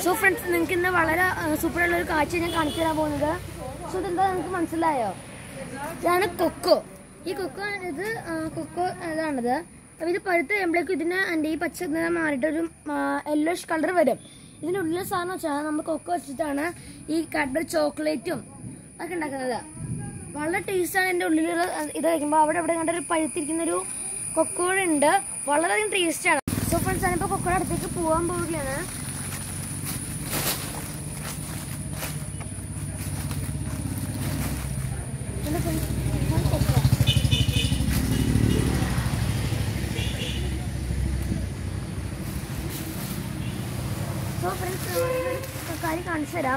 So friends നിങ്ങൾക്ക് ഇന്ന് വളരെ സൂപ്പറുള്ള ഒരു കാഴ്ച ഞാൻ കാണിച്ചു തരാൻ പോകുന്നത് സോ ഇതെന്താ നിങ്ങൾക്ക് മനസ്സിലായോ ഇതാണ് കൊക്കോ ഈ കൊക്കോ ഇത് ആ, കൊക്കോ ഇതാണിത് അപ്പൊ ഇത് പഴുത്ത് കഴിയുമ്പോഴേക്കും ഇതിന് എൻ്റെ ഈ പച്ച നിറം മാറിയിട്ടൊരു യെല്ലോഷ് കളർ വരും ഇതിൻ്റെ ഉള്ളിലെ സാധനം വെച്ചാൽ നമ്മൾ കൊക്കോ വെച്ചിട്ടാണ് ഈ കാഡ്ബറി ചോക്ലേറ്റും ഒക്കെ ഉണ്ടാക്കുന്നത് വളരെ ടേസ്റ്റാണ് എൻ്റെ ഉള്ളിലുള്ള ഇത് കഴിക്കുമ്പോൾ അവിടെ ഇവിടെ കണ്ട ഒരു പഴുത്തിരിക്കുന്ന ഒരു കൊക്കോഴ ഉണ്ട് വളരെയധികം ടേസ്റ്റാണ് സോ ഫ്രണ്ട്സ് ഞാനിപ്പോൾ കൊക്കോയുടെ അടുത്തേക്ക് പോകാൻ പോവുകയാണ് ഇതിന്റെ friends, ഇതാണ് കൊക്കോ. സോ ഫ്രണ്ട്സ് ഒരു കാര്യം കാണിച്ചു തരാം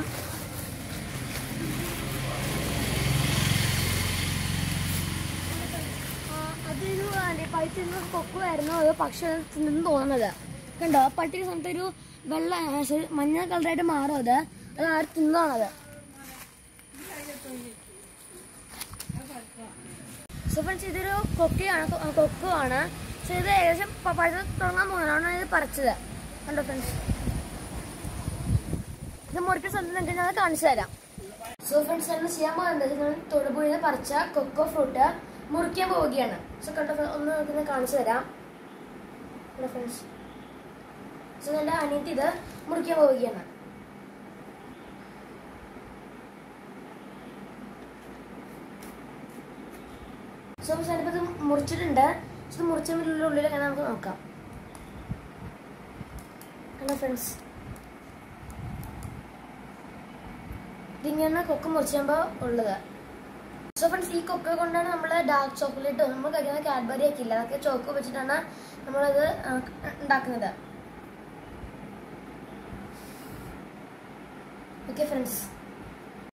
ആ, അതൊരു പഴുത്തിരുന്ന കൊക്കോ ആയിരുന്നു അത് പക്ഷെ തിന്നു തോന്നുന്നത് കണ്ടോ പട്ടിക സമയത്ത് ഒരു വെള്ള ആ, sorry, മഞ്ഞ കളറായിട്ട് മാറും അത് അത് ആര് തിന്നതാണത് സോ ഫ്രണ്ട്സ് ഇതൊരു കൊക്കയാണ് കൊ- കൊക്കോ ആണ് സോ ഇത് ഏകദേശം പ- പഴുത്ത് തുടങ്ങാൻ പോകുന്നതാണ് ഇത് പറിച്ചത് കണ്ടോ ഫ്രണ്ട്സ് ഇത് മുറിക്കുന്ന സ്ഥലത്ത് നിങ്ങൾക്ക് ഞാൻ കാണിച്ചു തരാം സോ ഫ്രണ്ട്സ് നമ്മൾ ചെയ്യാൻ പോകുന്നത് നമ്മൾ തൊടുപുഴയിൽ നിന്ന് പറിച്ച കൊക്കോ ഫ്രൂട്ട് മുറിക്കാൻ പോവുകയാണ് സോ കണ്ടോ friends, ഒന്ന് നിങ്ങൾക്ക് കാണിച്ചു തരാം കണ്ടോ ഫ്രണ്ട്സ് സോ എൻ്റെ അനിയത്തി ഇത് മുറിക്കാൻ പോവുകയാണ് സോ ഞാനിപ്പോൾ ഇത് മുറിച്ചിട്ടുണ്ട് ഇത് മുറിച്ചതിൻ്റെ ഉള്ളിലൊക്കെ നമുക്ക് നോക്കാം ഹലോ ഫ്രണ്ട്സ് ഇതിങ്ങനെ കൊക്ക മുറിച്ചുമ്പോൾ ഉള്ളത് സോ ഫ്രണ്ട്സ് ഈ കൊക്ക കൊണ്ടാണ് നമ്മൾ ഡാർക്ക് ചോക്ലേറ്റ് നമ്മൾ കഴിക്കുന്ന കാഡ്ബറി ഒക്കെ ഇല്ല അതൊക്കെ ചോക്കോ വെച്ചിട്ടാണ് നമ്മളത് ആ, ഉണ്ടാക്കുന്നത് ഓക്കെ ഫ്രണ്ട്സ്